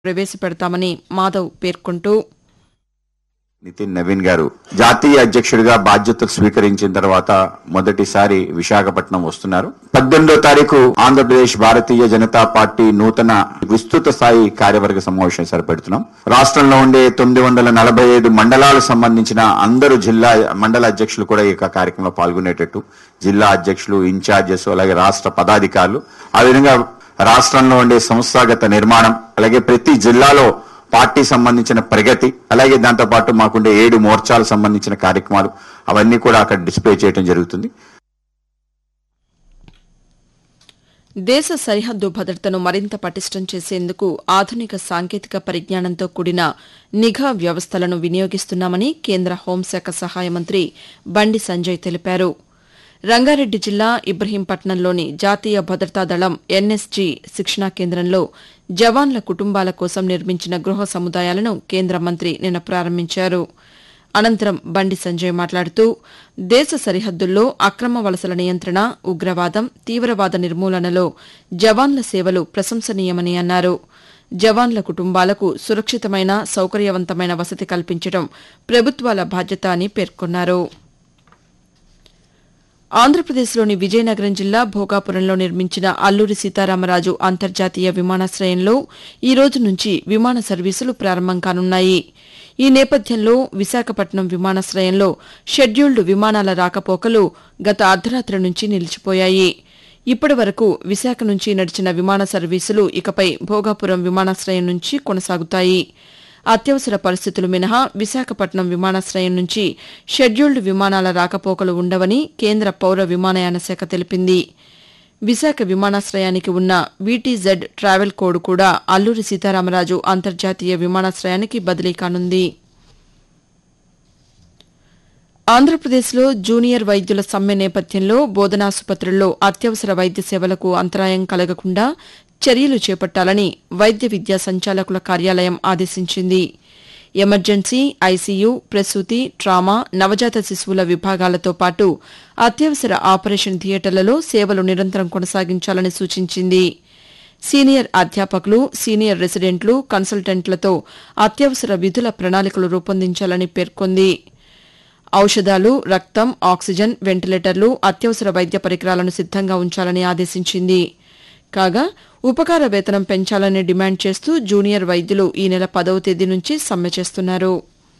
ప్రవేశపెడతామని మాధవ్ పేర్కొంటూ నితిన్ నవీన్ గారు జాతీయ అధ్యక్షుడిగా బాధ్యతలు స్వీకరించిన తర్వాత మొదటిసారి విశాఖపట్నం వస్తున్నారు పద్దెనిమిదో తారీఖు ఆంధ్రప్రదేశ్ భారతీయ జనతా పార్టీ నూతన విస్తృత స్థాయి కార్యవర్గ సమావేశం సరిపెడుతున్నాం రాష్ట్రంలో ఉండే తొమ్మిది వందల నలభై ఐదు మండలాలకు సంబంధించిన అందరు జిల్లా మండల అధ్యక్షులు కూడా ఈ యొక్క కార్యక్రమంలో పాల్గొనేటట్టు జిల్లా అధ్యక్షులు ఇన్ఛార్జెస్ అలాగే రాష్ట్ర పదాధికారులు ఆ విధంగా రాష్ట్రంలో ఉండే సంస్థాగత నిర్మాణం అలాగే ప్రతి జిల్లాలో పార్టీ సంబంధించిన ప్రగతి అలాగే దాంతో పాటు మాకుండే ఏడు మోర్చాలకు సంబంధించిన కార్యక్రమాలు అవన్నీ కూడా అక్కడ డిస్ప్లే చేయడం జరుగుతుంది దేశ సరిహద్దు భద్రతను మరింత పటిష్టం చేసేందుకు ఆధునిక సాంకేతిక పరిజ్ఞానంతో కూడిన నిఘా వ్యవస్థలను వినియోగిస్తున్నామని కేంద్ర హోంశాఖ సహాయ మంత్రి బండి సంజయ్ తెలిపారు రంగారెడ్డి జిల్లా ఇబ్రహీంపట్నంలోని జాతీయ భద్రతా దళం ఎన్ఎస్జీ శిక్షణా కేంద్రంలో జవాన్ల కుటుంబాల కోసం నిర్మించిన గృహ సముదాయాలను కేంద్ర మంత్రి నిన్న ప్రారంభించారు అనంతరం బండి సంజయ్ మాట్లాడుతూ దేశ సరిహద్దుల్లో అక్రమ వలసల నియంత్రణ ఉగ్రవాదం తీవ్రవాద నిర్మూలనలో జవాన్ల సేవలు ప్రశంసనీయమని అన్నారు జవాన్ల కుటుంబాలకు సురక్షితమైన సౌకర్యవంతమైన వసతి కల్పించడం ప్రభుత్వాల బాధ్యత అని పేర్కొన్నారు ఆంధ్రప్రదేశ్లోని విజయనగరం జిల్లా భోగాపురంలో నిర్మించిన అల్లూరి సీతారామరాజు అంతర్జాతీయ విమానాశ్రయంలో ఈ రోజు నుంచి విమాన సర్వీసులు ప్రారంభం కానున్నాయి ఈ నేపథ్యంలో విశాఖపట్నం విమానాశ్రయంలో షెడ్యూల్డ్ విమానాల రాకపోకలు గత అర్ధరాత్రి నుంచి నిలిచిపోయాయి ఇప్పటి వరకు విశాఖ నుంచి నడిచిన విమాన సర్వీసులు ఇకపై భోగాపురం విమానాశ్రయం నుంచి కొనసాగుతాయి అత్యవసర పరిస్థితులు మినహా విశాఖపట్నం విమానాశ్రయం నుంచి షెడ్యూల్డ్ విమానాల రాకపోకలు ఉండవని కేంద్ర పౌర విమానయాన శాఖ తెలిపింది విశాఖ విమానాశ్రయానికి ఉన్న వీటీజెడ్ ట్రావెల్ కోడ్ కూడా అల్లూరి సీతారామరాజు అంతర్జాతీయ విమానాశ్రయానికి బదిలీ కానుంది ఆంధ్రప్రదేశ్లో జూనియర్ వైద్యుల సమ్మె నేపథ్యంలో బోధనాసుపత్రుల్లో అత్యవసర వైద్య సేవలకు అంతరాయం కలగకుండా చర్యలు చేపట్టాలని వైద్య విద్యా సంచాలకుల కార్యాలయం ఆదేశించింది ఎమర్జెన్సీ ఐసీయూ ప్రసూతి ట్రామా నవజాత శిశువుల విభాగాలతో పాటు అత్యవసర ఆపరేషన్ థియేటర్లలో సేవలు నిరంతరం కొనసాగించాలని సూచించింది సీనియర్ అధ్యాపకులు సీనియర్ రెసిడెంట్లు కన్సల్టెంట్లతో అత్యవసర విధుల ప్రణాళికలు రూపొందించాలని పేర్కొంది ఔషధాలు రక్తం ఆక్సిజన్ వెంటిలేటర్లు అత్యవసర వైద్య పరికరాలను సిద్దంగా ఉంచాలని ఆదేశించింది కాగా ఉపకార వేతనం పెంచాలని డిమాండ్ చేస్తూ జూనియర్ వైద్యులు ఈ నెల పదవ తేదీ నుంచి సమ్మె చేస్తున్నారు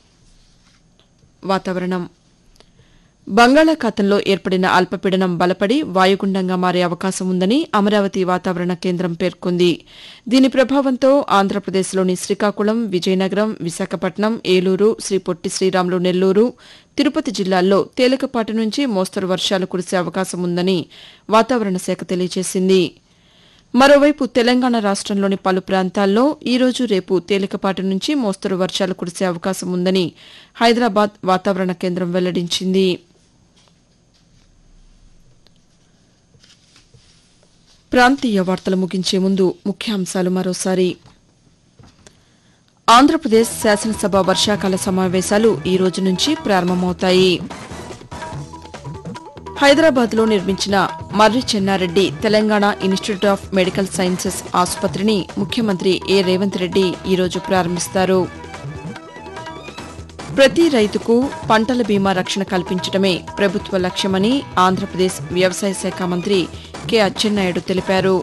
వాతావరణం బంగాళాఖాతంలో ఏర్పడిన అల్పపీడనం బలపడి వాయుగుండంగా మారే అవకాశం ఉందని అమరావతి వాతావరణ కేంద్రం పేర్కొంది దీని ప్రభావంతో ఆంధ్రప్రదేశ్లోని శ్రీకాకుళం విజయనగరం విశాఖపట్నం ఏలూరు శ్రీ పొట్టి శ్రీరాములు నెల్లూరు తిరుపతి జిల్లాల్లో తేలికపాటి నుంచి మోస్తరు వర్షాలు కురిసే అవకాశం ఉందని వాతావరణ శాఖ తెలియజేసింది మరోవైపు తెలంగాణ రాష్ట్రంలోని పలు ప్రాంతాల్లో ఈ రోజు రేపు తేలికపాటి నుంచి మోస్తరు వర్షాలు కురిసే అవకాశం ఉందని హైదరాబాద్ వాతావరణ కేంద్రం వెల్లడించింది ప్రాంతీయ వార్తలు ముగించే ముందు ముఖ్యాంశాలు మరోసారి ఆంధ్రప్రదేశ్ శాసనసభ వర్షాకాల సమావేశాలు ఈ రోజు నుంచి ప్రారంభమవుతాయి హైదరాబాద్లో నిర్మించిన Marri Chenna Reddy Telangana institute of medical sciences ఆసుపత్రిని ముఖ్యమంత్రి ఏ రేవంత్ రెడ్డి ఈరోజు ప్రారంభిస్తారు ప్రతి రైతుకు పంటల బీమా రక్షణ కల్పించడమే ప్రభుత్వ లక్ష్యమని ఆంధ్రప్రదేశ్ వ్యవసాయ శాఖ మంత్రి కె అచ్చెన్నాయుడు తెలిపారు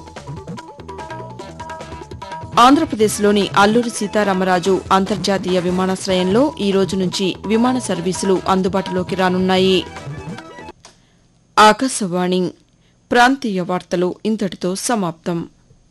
ఆంధ్రప్రదేశ్లోని అల్లూరి సీతారామరాజు అంతర్జాతీయ విమానాశ్రయంలో ఈ రోజు నుంచి విమాన సర్వీసులు అందుబాటులోకి రానున్నాయి ఆకాశవాణి ప్రాంతీయ వార్తలు ఇంతటితో సమాప్తం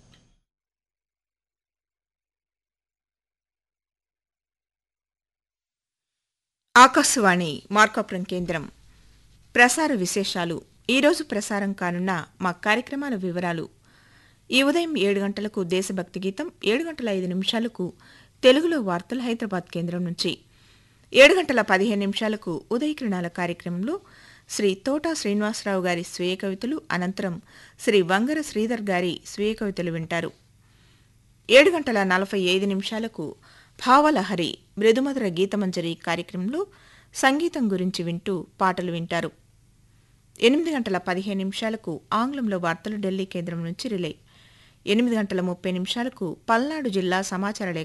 ఆకాశవాణి మార్కాపురం కేంద్రం ప్రసార విశేషాలు ఈరోజు ప్రసారం కానున్న మా కార్యక్రమాల వివరాలు ఈ ఉదయం ఏడు గంటలకు దేశభక్తి గీతం ఏడు గంటల ఐదు నిమిషాలకు తెలుగులో వార్తలు హైదరాబాద్ కేంద్రం నుంచి ఏడు గంటల పదిహేను నిమిషాలకు ఉదయకిరణాల కార్యక్రమంలో శ్రీ తోటా శ్రీనివాసరావు గారి స్వీయ కవితలు అనంతరం శ్రీ వంగర శ్రీధర్ గారి స్వీయ కవితలు వింటారు ఏడు గంటల నలభై ఐదు నిమిషాలకు భావలహరి మృదుమధుర గీతమంజరి కార్యక్రమంలో సంగీతం గురించి వింటూ పాటలు వింటారు ఎనిమిది గంటల పదిహేను నిమిషాలకు ఆంగ్లంలో వార్తలు ఢిల్లీ కేంద్రం నుంచి రిలే ఎనిమిది గంటల ముప్పై నిమిషాలకు పల్నాడు జిల్లా సమాచార లేఖ